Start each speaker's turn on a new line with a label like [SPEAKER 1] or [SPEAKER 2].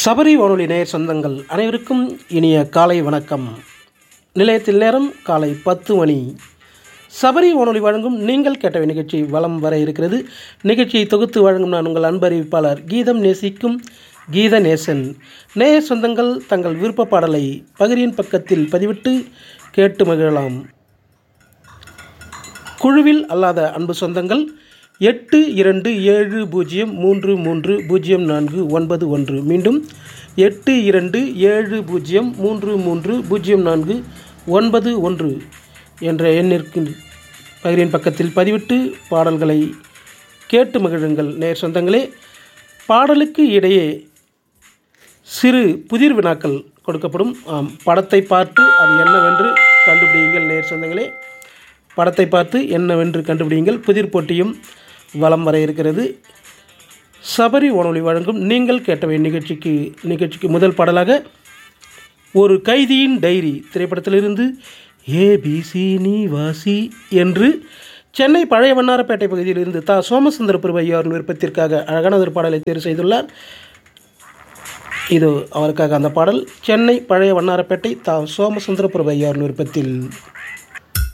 [SPEAKER 1] சபரி வானொலி நேயர் சொந்தங்கள் அனைவருக்கும் இனிய காலை வணக்கம் நிலையத்தில் நேரம் காலை பத்து மணி சபரி வானொலி வழங்கும் நீங்கள் கேட்டவை நிகழ்ச்சி வலம் வர இருக்கிறது நிகழ்ச்சியை தொகுத்து வழங்கும் நான் உங்கள் அன்பு அறிவிப்பாளர் கீதம் நேசிக்கும் கீத நேசன் நேயர் சொந்தங்கள் தங்கள் விருப்ப பாடலை பகிரின் பக்கத்தில் பதிவிட்டு கேட்டு மகிழலாம் குழுவில் அல்லாத அன்பு சொந்தங்கள் எட்டு இரண்டு ஏழு பூஜ்ஜியம் மூன்று மூன்று பூஜ்ஜியம் நான்கு ஒன்பது ஒன்று மீண்டும் எட்டு இரண்டு ஏழு பூஜ்ஜியம் மூன்று மூன்று பூஜ்ஜியம் நான்கு ஒன்பது ஒன்று என்ற எண்ணிற்கு பகிரின் பக்கத்தில் பதிவிட்டு பாடல்களை கேட்டு மகிழுங்கள் நேர் சொந்தங்களே பாடலுக்கு இடையே சிறு புதிர் வினாக்கள் கொடுக்கப்படும் ஆம் படத்தை பார்த்து அது என்னவென்று கண்டுபிடியுங்கள் நேர் சொந்தங்களே படத்தை பார்த்து என்னவென்று கண்டுபிடியுங்கள் புதிர் போட்டியும் வலம் வர இருக்கிறது சபரி வானொலி வழங்கும் நீங்கள் கேட்டவை நிகழ்ச்சிக்கு நிகழ்ச்சிக்கு முதல் பாடலாக ஒரு கைதியின் டைரி திரைப்படத்திலிருந்து ஏபிசி நீ வாசி என்று சென்னை பழைய வண்ணாரப்பேட்டை பகுதியிலிருந்து தா சோமசுந்தர பிரபையார் விருப்பத்திற்காக அழகான ஒரு பாடலை தேர்வு செய்துள்ளார் இது அவருக்காக அந்த பாடல் சென்னை பழைய வண்ணாரப்பேட்டை தா சோமசுந்தர பிரபையார் விருப்பத்தில்